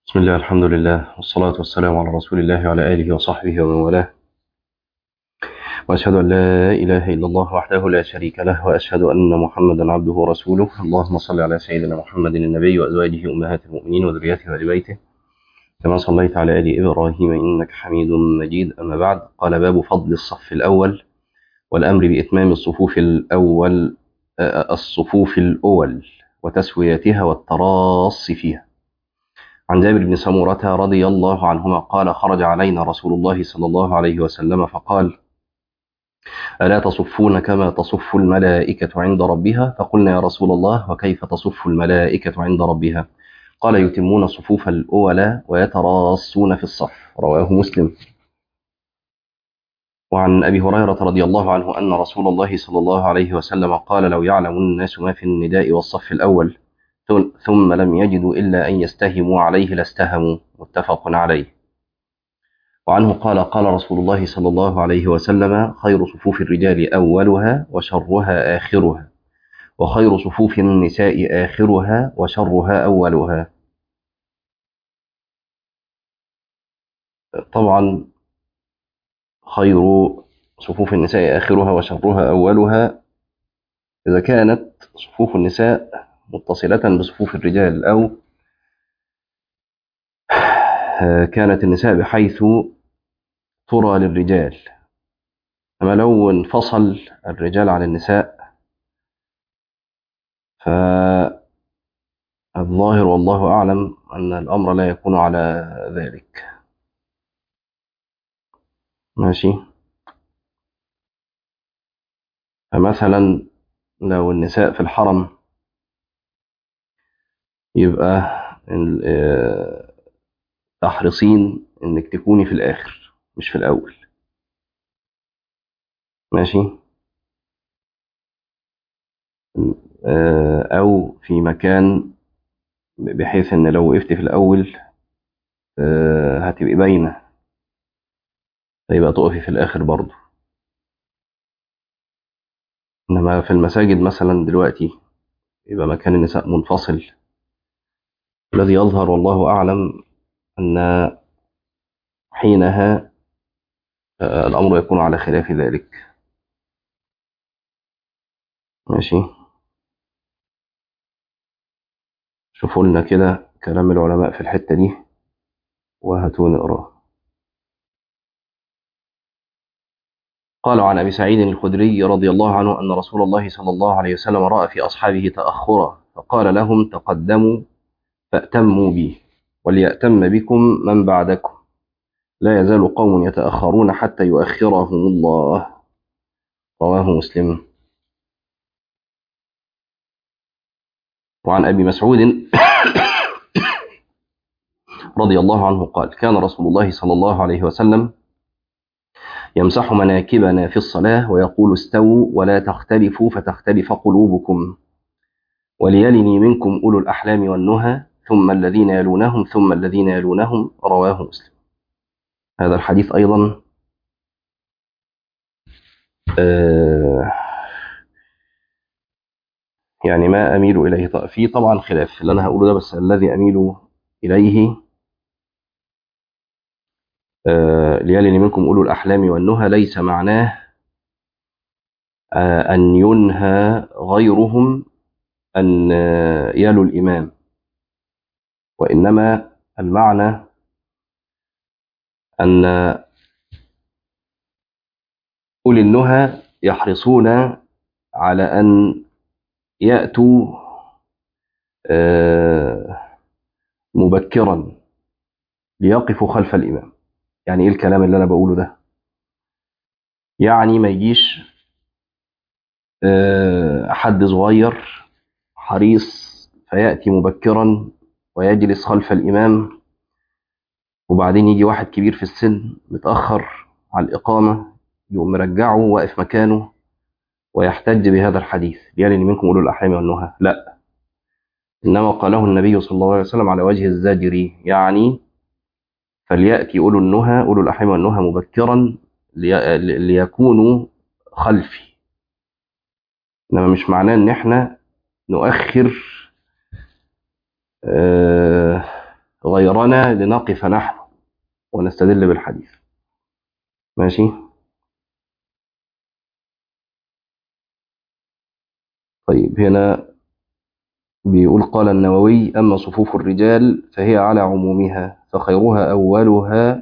بسم الله الحمد لله والصلاة والسلام على رسول الله وعلى آله وصحبه ومن والاه وأشهد أن لا إله إلا الله وحده لا شريك له وأشهد أن محمدا عبده ورسوله اللهم صل على سيدنا محمد النبي وأزواجه أمهات المؤمنين وذريته وآل بيته كما صليت على آل إبراهيم إنك حميد مجيد أما بعد قال باب فضل الصف الأول والأمر بإتمام الصفوف الأول الصفوف الأول وتسويتها والتراص فيها عن جابر بن سمورة رضي الله عنهما قال خرج علينا رسول الله صلى الله عليه وسلم فقال ألا تصفون كما تصف الملائكة عند ربها فقلنا يا رسول الله وكيف تصف الملائكة عند ربها قال يتمون الصفوف الأولى ويتراصون في الصف رواه مسلم وعن أبي هريرة رضي الله عنه أن رسول الله صلى الله عليه وسلم قال لو يعلم الناس ما في النداء والصف الأول ثم لم يجدوا إلا أن يستهموا عليه لاستهموا متفق عليه وعنه قال قال رسول الله صلى الله عليه وسلم خير صفوف الرجال أولها وشرها آخرها وخير صفوف النساء آخرها وشرها أولها طبعا خير صفوف النساء آخرها وشرها أولها إذا كانت صفوف النساء متصلة بصفوف الرجال أو كانت النساء بحيث ترى للرجال أما لو انفصل الرجال عن النساء فالظاهر والله أعلم أن الأمر لا يكون على ذلك ماشي فمثلا لو النساء في الحرم يبقى تحرصين انك تكوني في الاخر مش في الاول ماشي او في مكان بحيث ان لو وقفت في الاول هتبقي باينه فيبقى تقفي في الاخر برضه انما في المساجد مثلا دلوقتي يبقى مكان النساء منفصل الذي يظهر والله أعلم أن حينها الأمر يكون على خلاف ذلك ماشي شوفوا لنا كده كلام العلماء في الحتة دي وهاتوا نقراه قال عن أبي سعيد الخدري رضي الله عنه أن رسول الله صلى الله عليه وسلم رأى في أصحابه تأخرا فقال لهم تقدموا فأتموا بي وليأتم بكم من بعدكم لا يزال قوم يتأخرون حتى يؤخرهم الله رواه مسلم وعن أبي مسعود رضي الله عنه قال كان رسول الله صلى الله عليه وسلم يمسح مناكبنا في الصلاة ويقول استووا ولا تختلفوا فتختلف قلوبكم وليلني منكم أولو الأحلام والنهى ثم الذين يلونهم ثم الذين يلونهم رواه مسلم هذا الحديث أيضا آه يعني ما أميل إليه في طبعا خلاف اللي أنا هقوله ده بس الذي أميل إليه آه ليلني منكم أولو الأحلام والنهى ليس معناه آه أن ينهى غيرهم أن يلوا الإمام وإنما المعنى أن أولي النهى يحرصون على أن يأتوا مبكرا ليقفوا خلف الإمام يعني إيه الكلام اللي أنا بقوله ده يعني ما يجيش حد صغير حريص فيأتي مبكرا ويجلس خلف الإمام وبعدين يجي واحد كبير في السن متأخر على الإقامة يقوم مرجعه واقف مكانه ويحتج بهذا الحديث ليالي منكم أولو الأحلام والنهى لا إنما قاله النبي صلى الله عليه وسلم على وجه الزاجر يعني فليأتي أولو النهى أولو الأحلام والنهى مبكرا ليكونوا خلفي إنما مش معناه إن إحنا نؤخر غيرنا لنقف نحن ونستدل بالحديث ماشي طيب هنا بيقول قال النووي أما صفوف الرجال فهي على عمومها فخيرها أولها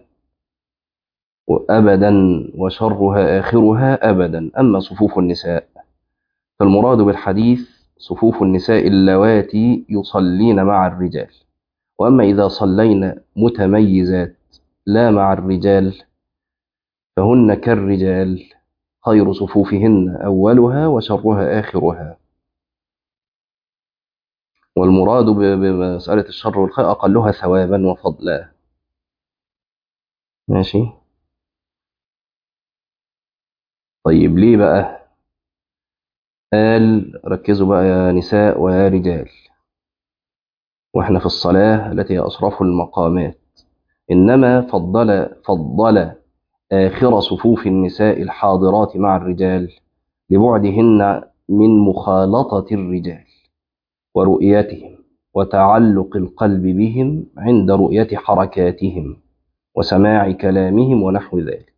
أبدا وشرها آخرها أبدا أما صفوف النساء فالمراد بالحديث صفوف النساء اللواتي يصلين مع الرجال وأما إذا صلين متميزات لا مع الرجال فهن كالرجال خير صفوفهن أولها وشرها آخرها والمراد بمسألة الشر والخير أقلها ثوابا وفضلا ماشي طيب ليه بقى قال ركزوا بقى يا نساء ويا رجال واحنا في الصلاة التي هي أشرف المقامات إنما فضل فضل آخر صفوف النساء الحاضرات مع الرجال لبعدهن من مخالطة الرجال ورؤيتهم وتعلق القلب بهم عند رؤية حركاتهم وسماع كلامهم ونحو ذلك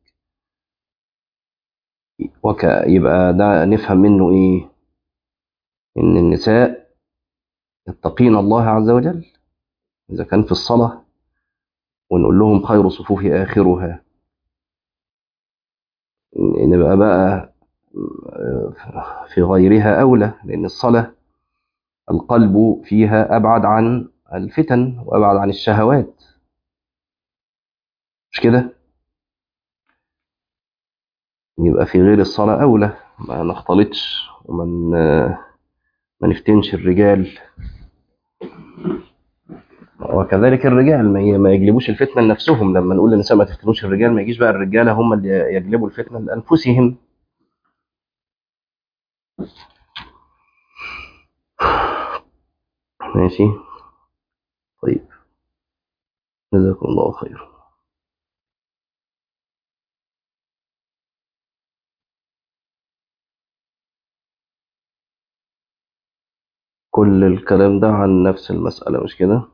وك يبقى ده نفهم منه ايه ان النساء يتقين الله عز وجل اذا كان في الصلاة ونقول لهم خير صفوف اخرها نبقى بقى في غيرها اولى لان الصلاة القلب فيها ابعد عن الفتن وابعد عن الشهوات مش كده يبقى في غير الصلاة أولى ما نختلطش ومن ما نفتنش الرجال وكذلك الرجال ما ما يجلبوش الفتنة لنفسهم لما نقول للنساء ما تفتنوش الرجال ما يجيش بقى الرجالة هم اللي يجلبوا الفتنة لأنفسهم ماشي طيب جزاكم الله خير كل الكلام ده عن نفس المسألة مش كده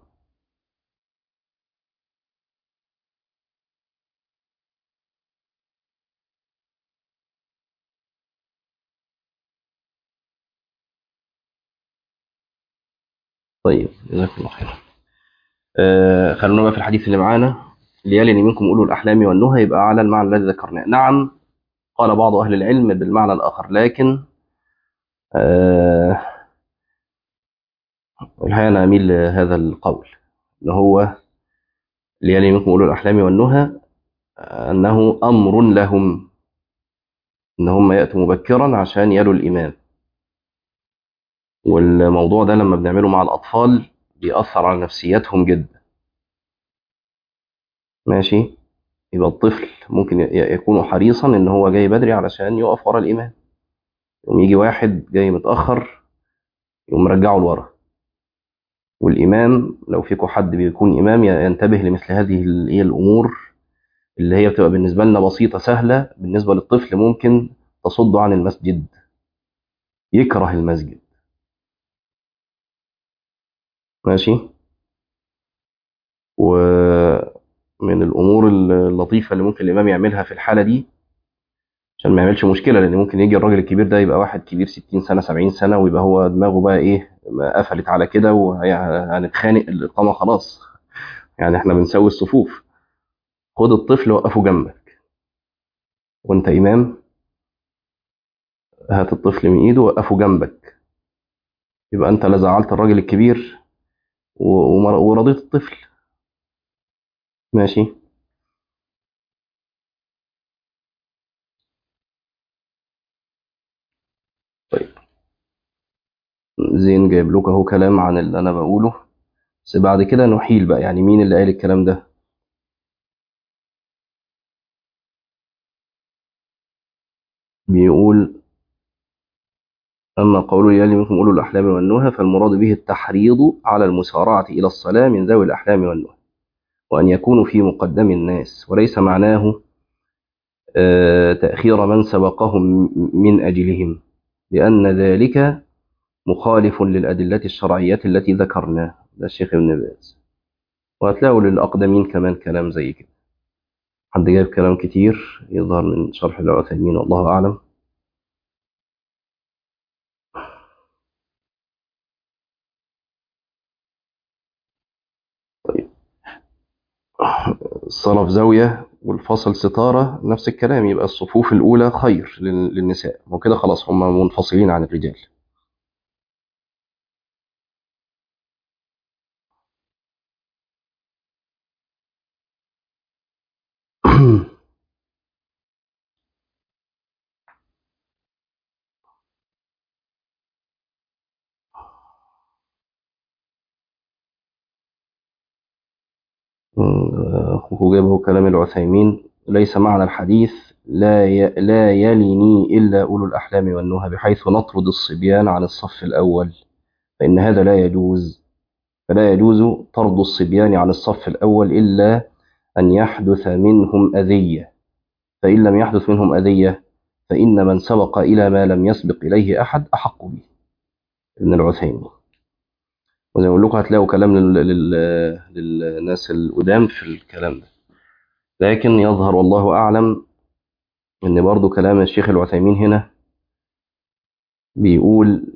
طيب جزاكم الله خير آه خلونا بقى في الحديث اللي معانا ليالني منكم أولو الأحلام والنهى يبقى على المعنى الذي ذكرناه نعم قال بعض أهل العلم بالمعنى الآخر لكن آه الحقيقة أنا أميل لهذا القول إن هو ليالي منكم أولو الأحلام والنهى أنه أمر لهم إن هم يأتوا مبكرا عشان يلوا الإمام والموضوع ده لما بنعمله مع الأطفال بيأثر على نفسيتهم جدا ماشي يبقى الطفل ممكن يكون حريصا إن هو جاي بدري علشان يقف ورا الإمام يقوم يجي واحد جاي متأخر يقوم مرجعه لورا والإمام لو فيكم حد بيكون إمام ينتبه لمثل هذه الأمور اللي هي بتبقى بالنسبة لنا بسيطة سهلة بالنسبة للطفل ممكن تصده عن المسجد يكره المسجد ماشي ومن الأمور اللطيفة اللي ممكن الإمام يعملها في الحالة دي عشان ما يعملش مشكلة لأن ممكن يجي الراجل الكبير ده يبقى واحد كبير 60 سنة 70 سنة ويبقى هو دماغه بقى إيه قفلت على كده وهنتخانق الإقامة خلاص يعني إحنا بنسوي الصفوف خد الطفل وقفه جنبك وأنت إمام هات الطفل من إيده وقفه جنبك يبقى أنت لا زعلت الراجل الكبير ورضيت الطفل ماشي طيب زين جايب لك اهو كلام عن اللي انا بقوله بس بعد كده نحيل بقى يعني مين اللي قال الكلام ده بيقول أما قول يلي منكم أولو الأحلام والنهى فالمراد به التحريض على المسارعة إلى الصلاة من ذوي الأحلام والنهى وأن يكونوا في مقدم الناس وليس معناه تأخير من سبقهم من أجلهم لأن ذلك مخالف للأدلة الشرعية التي ذكرناها ده الشيخ ابن باز وهتلاقوا للأقدمين كمان كلام زي كده حد جايب كلام كتير يظهر من شرح العثيمين والله أعلم طيب الصلاة في زاوية والفصل ستارة نفس الكلام يبقى الصفوف الأولى خير لل- للنساء وكده خلاص هم منفصلين عن الرجال أخوه جابه كلام العثيمين ليس معنى الحديث لا ي... لا يلني إلا أولو الأحلام والنهى بحيث نطرد الصبيان عن الصف الأول فإن هذا لا يجوز فلا يجوز طرد الصبيان عن الصف الأول إلا أن يحدث منهم أذية فإن لم يحدث منهم أذية فإن من سبق إلى ما لم يسبق إليه أحد أحق به ابن العثيمين وزي ما أقول لكم هتلاقوا كلام لل... لل... للناس القدام في الكلام ده لكن يظهر والله أعلم إن برضو كلام الشيخ العثيمين هنا بيقول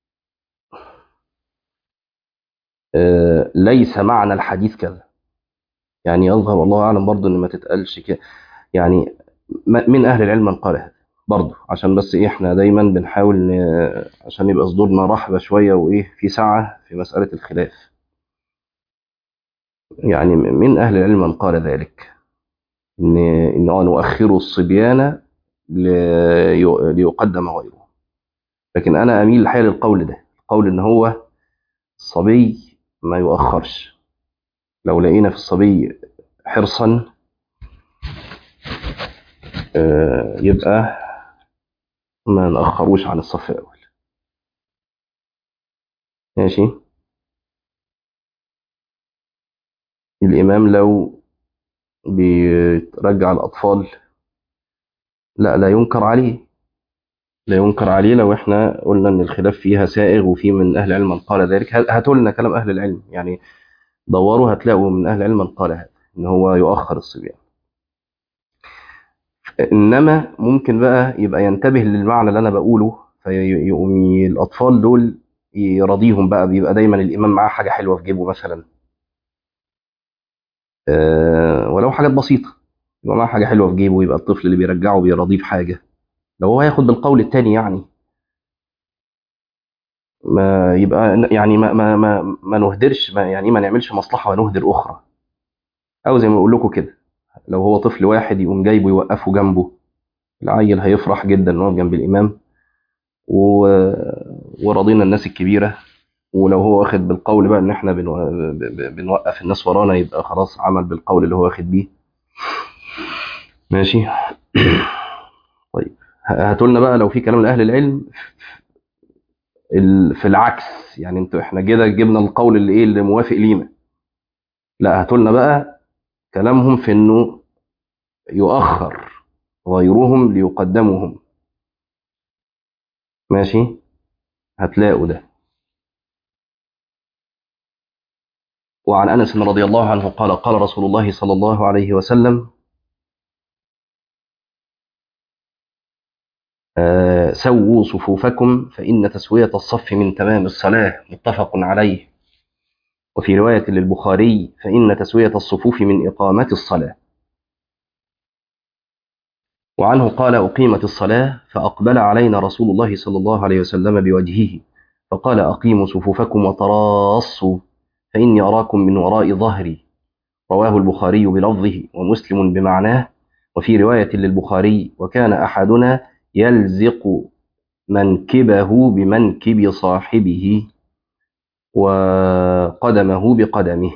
آه ليس معنى الحديث كذا يعني يظهر والله أعلم برضو إن ما تتقالش كده يعني م- من أهل العلم من قال هذا برضو عشان بس إيه إحنا دايما بنحاول ن- عشان يبقى صدورنا رحبة شوية وإيه في سعة في مسألة الخلاف يعني من أهل العلم من قال ذلك إن إن آه نؤخر الصبيان لي- ليقدم غيره لكن أنا أميل الحقيقة للقول ده القول إن هو الصبي ما يؤخرش لو لقينا في الصبي حرصا آه، يبقى ما نأخروش عن الصف الأول ماشي الإمام لو بيرجع الأطفال لا لا ينكر عليه لا ينكر عليه لو احنا قلنا ان الخلاف فيها سائغ وفي من اهل العلم من قال ذلك هاتوا لنا كلام اهل العلم يعني دوروا هتلاقوا من اهل العلم من قال هذا ان هو يؤخر الصبيان انما ممكن بقى يبقى ينتبه للمعنى اللي انا بقوله فيقوم ي- الاطفال دول يرضيهم بقى بيبقى دايما الامام معاه حاجه حلوه في جيبه مثلا آه، ولو حاجات بسيطه يبقى معاه حاجه حلوه في جيبه يبقى الطفل اللي بيرجعه بيرضيه بحاجه لو هو هياخد بالقول التاني يعني ما يبقى يعني ما ما ما, ما نهدرش ما يعني ما نعملش مصلحه ونهدر اخرى او زي ما بقول لكم كده لو هو طفل واحد يقوم جايبه يوقفه جنبه العيل هيفرح جدا ان هو جنب الامام و... ورضينا الناس الكبيره ولو هو واخد بالقول بقى ان احنا بنو... ب- ب- بنوقف الناس ورانا يبقى خلاص عمل بالقول اللي هو واخد بيه ماشي طيب هاتوا لنا بقى لو في كلام لاهل العلم ال- في العكس يعني انتوا احنا كده جبنا القول اللي ايه اللي موافق لينا لا هاتوا لنا بقى كلامهم في انه يؤخر غيرهم ليقدمهم ماشي هتلاقوا ده وعن انس رضي الله عنه قال قال رسول الله صلى الله عليه وسلم آه، سووا صفوفكم فإن تسوية الصف من تمام الصلاة متفق عليه وفي رواية للبخاري فإن تسوية الصفوف من إقامة الصلاة وعنه قال أقيمت الصلاة فأقبل علينا رسول الله صلى الله عليه وسلم بوجهه فقال أقيموا صفوفكم وتراصوا فإني أراكم من وراء ظهري رواه البخاري بلفظه ومسلم بمعناه وفي رواية للبخاري وكان أحدنا يلزق منكبه بمنكب صاحبه وقدمه بقدمه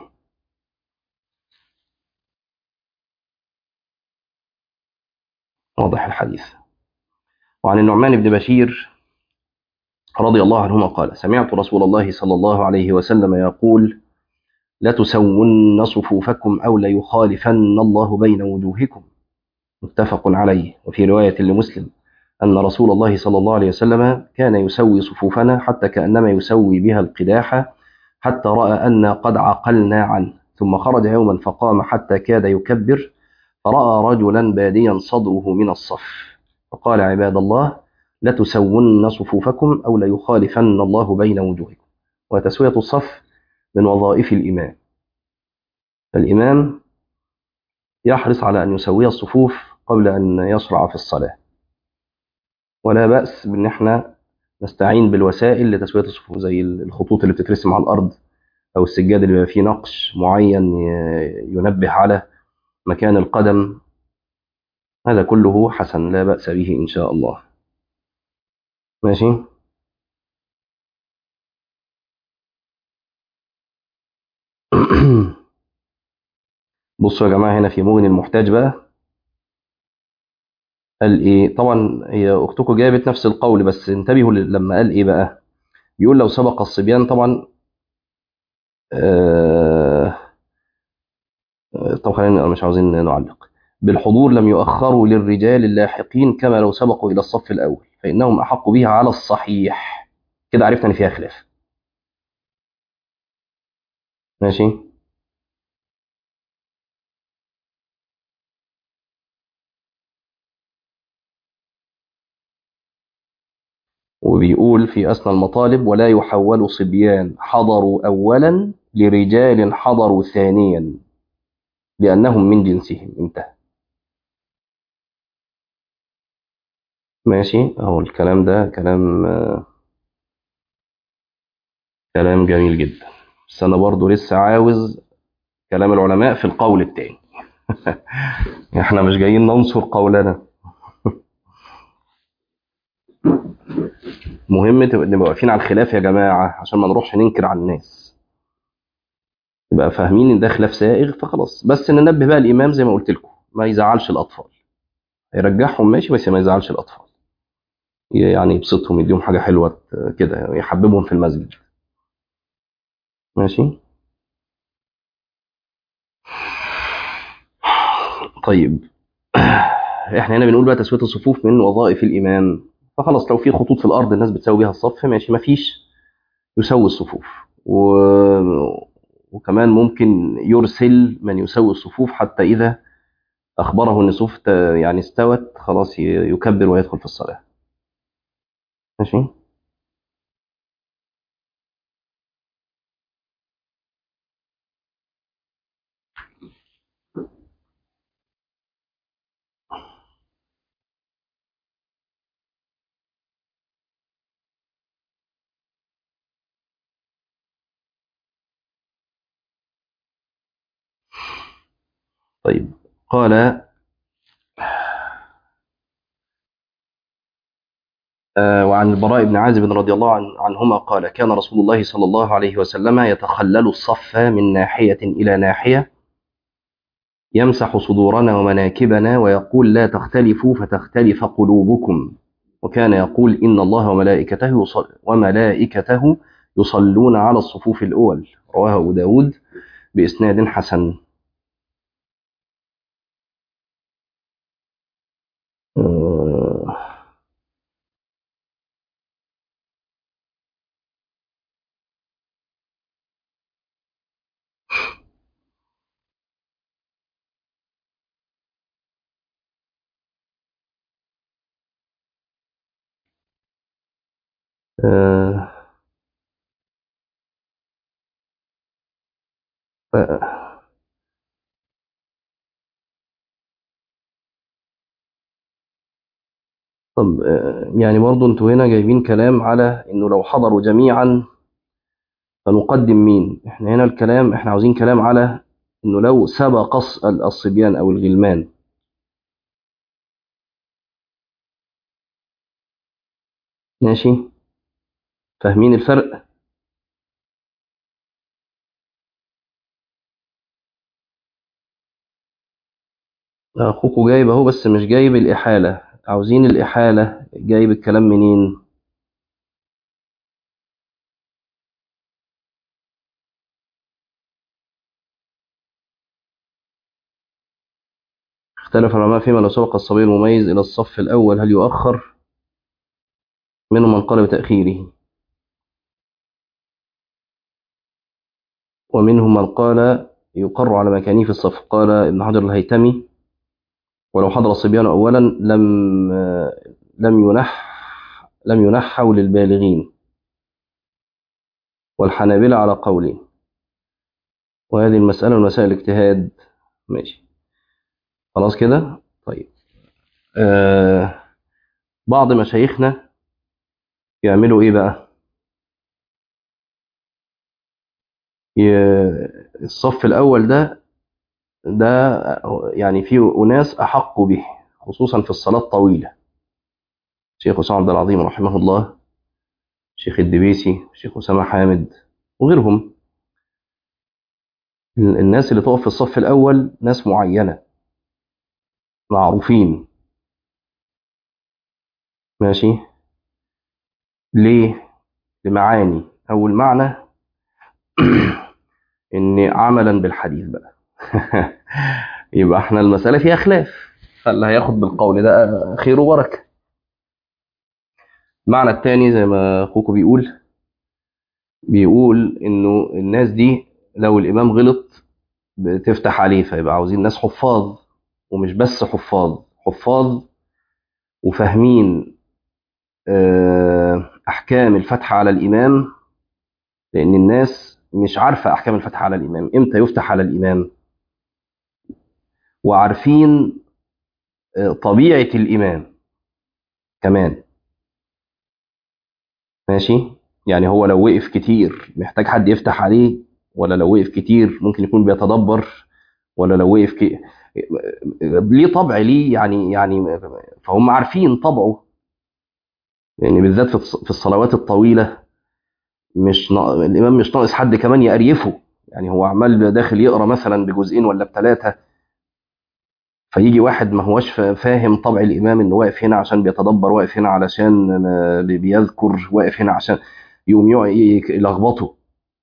واضح الحديث وعن النعمان بن بشير رضي الله عنهما قال سمعت رسول الله صلى الله عليه وسلم يقول لتسون صفوفكم أو ليخالفن الله بين وجوهكم متفق عليه وفي رواية لمسلم أن رسول الله صلى الله عليه وسلم كان يسوي صفوفنا حتى كأنما يسوي بها القداح حتى رأى أن قد عقلنا عنه ثم خرج يوما فقام حتى كاد يكبر فرأى رجلا باديا صدره من الصف فقال عباد الله لتسون صفوفكم أو ليخالفن الله بين وجوهكم وتسوية الصف من وظائف الإمام الإمام يحرص على أن يسوي الصفوف قبل أن يشرع في الصلاة ولا بأس بأن احنا نستعين بالوسائل لتسوية الصفوف زي الخطوط اللي بتترسم على الأرض أو السجاد اللي بيبقى فيه نقش معين ينبه على مكان القدم هذا كله حسن لا بأس به إن شاء الله ماشي بصوا يا جماعة هنا في مغني المحتاج بقى قال ايه طبعا هي اختكم جابت نفس القول بس انتبهوا لما قال ايه بقى بيقول لو سبق الصبيان طبعا آه طب خلينا مش عاوزين نعلق بالحضور لم يؤخروا للرجال اللاحقين كما لو سبقوا الى الصف الاول فانهم احق بها على الصحيح كده عرفنا ان فيها خلاف ماشي وبيقول في أثنى المطالب ولا يحول صبيان حضروا أولا لرجال حضروا ثانيا لأنهم من جنسهم انتهى ماشي أهو الكلام ده كلام كلام جميل جدا بس أنا برضو لسه عاوز كلام العلماء في القول التاني احنا مش جايين ننصر قولنا مهم نبقى واقفين على الخلاف يا جماعة عشان ما نروحش ننكر على الناس يبقى فاهمين ان ده خلاف سائغ فخلاص بس ننبه بقى الامام زي ما قلت لكم ما يزعلش الاطفال يرجعهم ماشي بس ما يزعلش الاطفال يعني يبسطهم يديهم حاجة حلوة كده يحببهم في المسجد ماشي طيب احنا هنا بنقول بقى تسوية الصفوف من وظائف الإمام فخلاص لو في خطوط في الأرض الناس بتسوي بيها الصف ماشي مفيش يسوي الصفوف و... وكمان ممكن يرسل من يسوي الصفوف حتى إذا أخبره أن الصفوف يعني استوت خلاص يكبر ويدخل في الصلاة ماشي طيب قال آه وعن البراء بن عازب رضي الله عن عنهما قال كان رسول الله صلى الله عليه وسلم يتخلل الصف من ناحية إلى ناحية يمسح صدورنا ومناكبنا ويقول لا تختلفوا فتختلف قلوبكم وكان يقول إن الله وملائكته يصل وملائكته يصلون على الصفوف الأول رواه أبو داود بإسناد حسن آه طب يعني برضو انتوا هنا جايبين كلام على انه لو حضروا جميعا فنقدم مين احنا هنا الكلام احنا عاوزين كلام على انه لو سبق الصبيان او الغلمان ماشي فاهمين الفرق اخوكوا جايب اهو بس مش جايب الاحاله عاوزين الإحالة جايب الكلام منين اختلف العلماء فيما لو سبق الصبي المميز إلى الصف الأول هل يؤخر منهم من قال بتأخيره ومنهم من قال يقر على مكانه في الصف قال ابن حجر الهيتمي ولو حضر الصبيان أولا لم لم ينح لم ينحوا للبالغين والحنابلة على قولين وهذه المسألة من مسائل الاجتهاد ماشي خلاص كده طيب آه بعض مشايخنا يعملوا ايه بقى ي- الصف الأول ده ده يعني فيه أناس أحق به خصوصا في الصلاة الطويلة شيخ أسامة عبد العظيم رحمه الله شيخ الدبيسي شيخ أسامة حامد وغيرهم ال- الناس اللي تقف في الصف الأول ناس معينة معروفين ماشي ليه لمعاني أول معنى إن عملا بالحديث بقى يبقى احنا المسألة فيها خلاف فاللي هياخد بالقول ده خير وبركة المعنى التاني زي ما أخوكم بيقول بيقول إنه الناس دي لو الإمام غلط بتفتح عليه فيبقى عاوزين ناس حفاظ ومش بس حفاظ حفاظ وفاهمين آه، أحكام الفتح على الإمام لأن الناس مش عارفة أحكام الفتح على الإمام إمتى يفتح على الإمام وعارفين آه، طبيعة الإمام كمان ماشي يعني هو لو وقف كتير محتاج حد يفتح عليه ولا لو وقف كتير ممكن يكون بيتدبر ولا لو وقف ك... ليه طبع ليه يعني يعني فهم عارفين طبعه يعني بالذات في الص- في الصلوات الطويلة مش نا... الإمام مش ناقص حد كمان يقريفه يعني هو عمال داخل يقرا مثلا بجزئين ولا بثلاثة فيجي واحد ما هوش فا- فاهم طبع الإمام إنه واقف هنا عشان بيتدبر واقف هنا علشان آه، بيذكر واقف هنا عشان يقوم يقع- ي- يلخبطه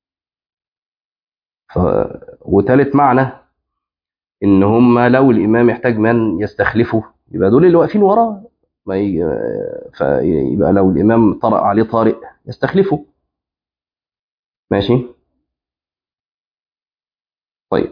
ف... وتالت معنى إن هم لو الإمام يحتاج من يستخلفه يبقى دول اللي واقفين وراه ما ي... فيبقى لو الإمام طرأ عليه طارئ يستخلفه ماشي طيب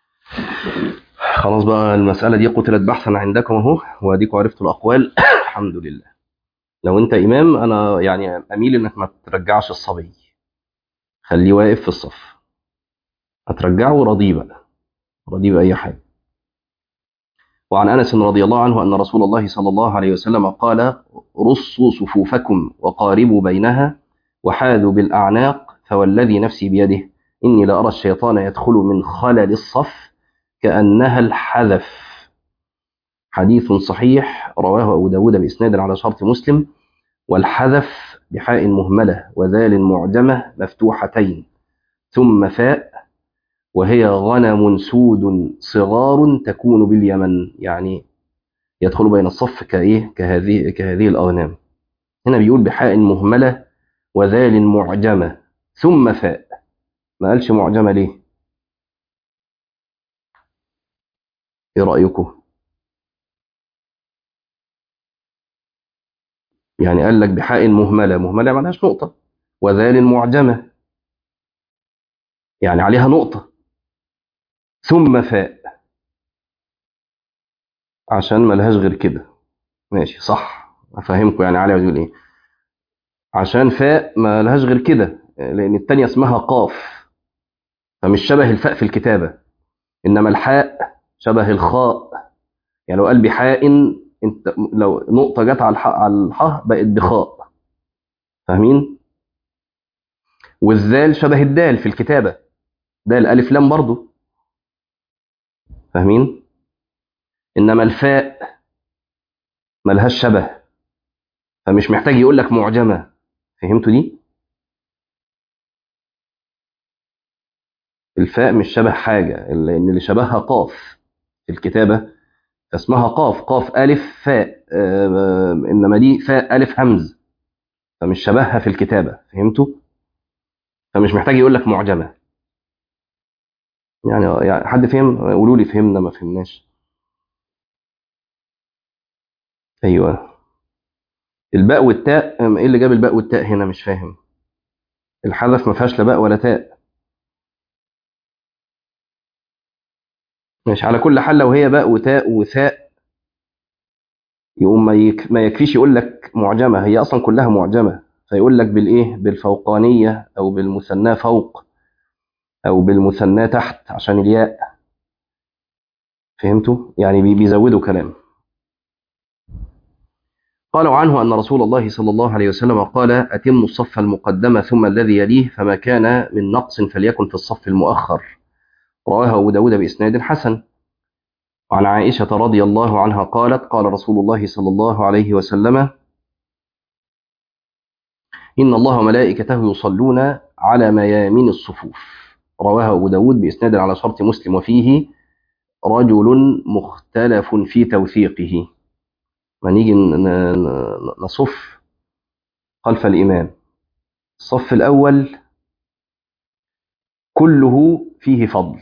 خلاص بقى المسألة دي قتلت بحثا عندكم اهو واديكم عرفتوا الأقوال الحمد لله لو أنت إمام أنا يعني أميل إنك ما ترجعش الصبي خليه واقف في الصف هترجعه رضيه بقى رضيه بأي حاجة وعن أنس رضي الله عنه أن رسول الله صلى الله عليه وسلم قال رصوا صفوفكم وقاربوا بينها وحاذوا بالأعناق فوالذي نفسي بيده إني لأرى الشيطان يدخل من خلل الصف كأنها الحذف حديث صحيح رواه أبو داود بإسناد على شرط مسلم والحذف بحاء مهملة وذال معجمة مفتوحتين ثم فاء وهي غنم سود صغار تكون باليمن يعني يدخل بين الصف كإيه كهذه كهذه الأغنام هنا بيقول بحاء مهملة وذال معجمة ثم فاء ما قالش معجمة ليه ايه رأيكم يعني قال لك بحاء مهملة مهملة معناش نقطة وذال معجمة يعني عليها نقطة ثم فاء عشان ملهاش غير كده ماشي صح افهمكم يعني علي يقول ايه عشان فاء ما لهاش غير كده لان التانية اسمها قاف فمش شبه الفاء في الكتابة انما الحاء شبه الخاء يعني لو قال بحاء انت لو نقطة جت على الحاء على الحاء بقت بخاء فاهمين والذال شبه الدال في الكتابة دال ألف لام برضو فاهمين إنما الفاء ملهاش شبه فمش محتاج يقول لك معجمة فهمتوا دي الفاء مش شبه حاجة لأن اللي شبهها قاف في الكتابة اسمها قاف قاف ألف فاء آه، إنما دي فاء ألف همز فمش شبهها في الكتابة فهمتوا فمش محتاج يقول لك معجمة يعني يعني حد فهم قولوا لي فهمنا ما فهمناش ايوه الباء والتاء أم ايه اللي جاب الباء والتاء هنا مش فاهم الحذف ما فيهاش لا باء ولا تاء ماشي على كل حال لو هي باء وتاء وثاء يقوم ما, يك... ما يكفيش يقول لك معجمة هي أصلا كلها معجمة فيقول لك بالإيه بالفوقانية أو بالمثنى فوق أو بالمثنى تحت عشان الياء فهمتوا يعني بي- بيزودوا كلام قالوا عنه أن رسول الله صلى الله عليه وسلم قال أتم الصف المقدم ثم الذي يليه فما كان من نقص فليكن في الصف المؤخر رواه أبو داود بإسناد حسن وعن عائشة رضي الله عنها قالت قال رسول الله صلى الله عليه وسلم إن الله وملائكته يصلون على ميامن الصفوف رواه أبو داود بإسناد على شرط مسلم وفيه رجل مختلف في توثيقه ما نيجي ن- ن- نصف خلف الإمام الصف الأول كله فيه فضل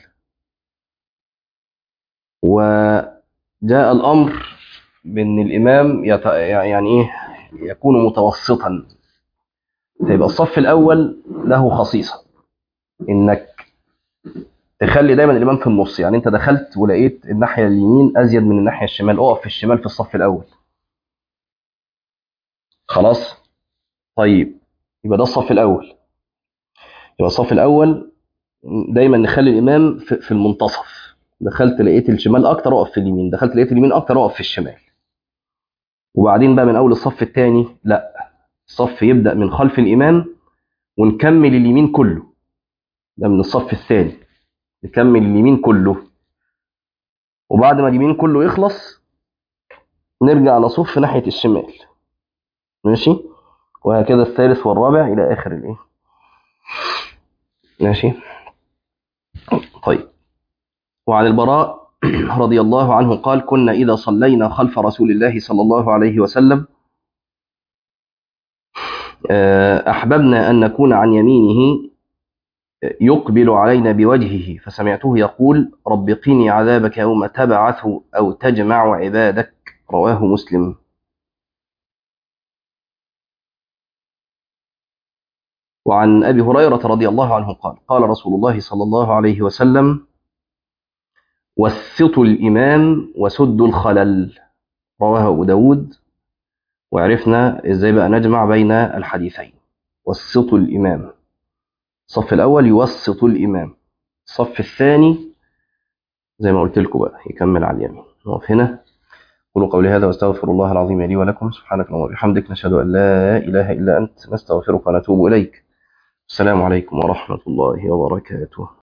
وجاء الأمر بأن الإمام يت... يعني إيه يكون متوسطا فيبقى الصف الأول له خصيصة إنك تخلي دايما الإمام في النص يعني أنت دخلت ولقيت الناحية اليمين أزيد من الناحية الشمال أقف في الشمال في الصف الأول خلاص طيب يبقى ده الصف الأول يبقى الصف الأول دايما نخلي الإمام في في المنتصف دخلت لقيت الشمال أكتر أقف في اليمين دخلت لقيت اليمين أكتر أقف في الشمال وبعدين بقى من أول الصف الثاني لا الصف يبدأ من خلف الإمام ونكمل اليمين كله ده من الصف الثاني نكمل اليمين كله وبعد ما اليمين كله يخلص نرجع نصف ناحية الشمال ماشي وهكذا الثالث والرابع إلى آخر الإيه ماشي طيب وعن البراء رضي الله عنه قال كنا إذا صلينا خلف رسول الله صلى الله عليه وسلم آه، أحببنا أن نكون عن يمينه يقبل علينا بوجهه فسمعته يقول رب قني عذابك يوم تبعث أو تجمع عبادك رواه مسلم وعن أبي هريرة رضي الله عنه قال قال رسول الله صلى الله عليه وسلم وسطوا الإمام وسدوا الخلل رواه أبو داود وعرفنا إزاي بقى نجمع بين الحديثين وسطوا الإمام الصف الأول يوسط الإمام الصف الثاني زي ما قلت لكم بقى يكمل على اليمين نقف هنا قولوا قولي هذا واستغفر الله العظيم لي ولكم سبحانك اللهم وبحمدك نشهد أن لا إله إلا أنت نستغفرك ونتوب إليك السلام عليكم ورحمة الله وبركاته